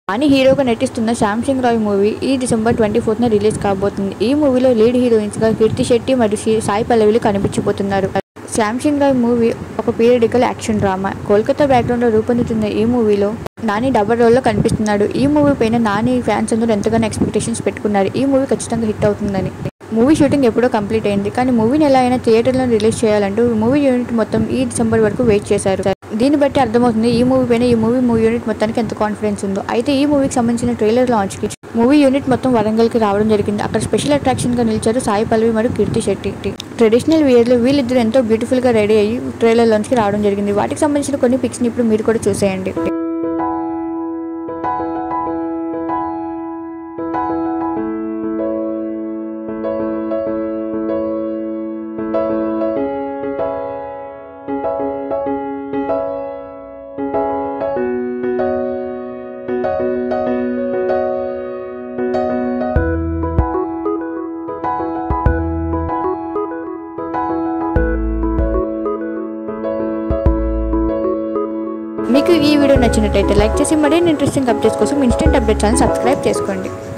అని హీరోగా నటిస్తున్న శాంసింగ్ రాయ్ మూవీ ఈ డిసెంబర్ ట్వంటీ ఫోర్త్న రిలీజ్ కాబోతుంది ఈ మూవీలో లీడ్ హీరోయిన్స్గా కీర్తి శెట్టి మరియు సి- సాయి పల్లవిలు కనిపించబోతున్నారు శాంసింగ్ రాయ్ మూవీ ఒక పీరియడికల్ యాక్షన్ డ్రామా కోల్కతా బ్యాక్గ్రౌండ్లో రూపొందుతున్న ఈ మూవీలో నాని డబల్ రోల్లో కనిపిస్తున్నాడు ఈ మూవీ పైన నాని ఫ్యాన్స్ అందరూ ఎంతగానో ఎక్స్పెక్టేషన్స్ పెట్టుకున్నారు ఈ మూవీ ఖచ్చితంగా హిట్ అవుతుందని మూవీ షూటింగ్ ఎప్పుడో కంప్లీట్ అయింది కానీ మూవీని ఎలా అయినా థియేటర్లో రిలీజ్ చేయాలంటూ మూవీ యూనిట్ మొత్తం ఈ డిసెంబర్ వరకు వెయిట్ చేశారు దీన్ని బట్టి అర్థమవుతుంది ఈ మూవీ పైన ఈ మూవీ మూవీ యూనిట్ మొత్తానికి ఎంత కాన్ఫిడెన్స్ ఉందో అయితే ఈ మూవీకి సంబంధించిన ట్రైలర్ లాంచ్కి మూవీ యూనిట్ మొత్తం వరంగల్కి రావడం జరిగింది అక్కడ స్పెషల్ అట్రాక్షన్గా నిలిచారు సాయి పల్లవి మరియు కీర్తి శెట్టి ట్రెడిషనల్ వేర్లో వీళ్ళిద్దరు ఎంతో బ్యూటిఫుల్గా రెడీ అయ్యి ట్రైలర్ లాంచ్కి రావడం జరిగింది వాటికి సంబంధించిన కొన్ని పిక్స్ని ఇప్పుడు మీరు కూడా చూసేయండి మీకు ఈ వీడియో నచ్చినట్టయితే లైక్ చేసి మరిన్ని ఇంట్రెస్టింగ్ అప్డేట్స్ కోసం ఇన్స్టెంట్ అప్డేట్స్ అని సబ్స్క్రైబ్ చేసుకోండి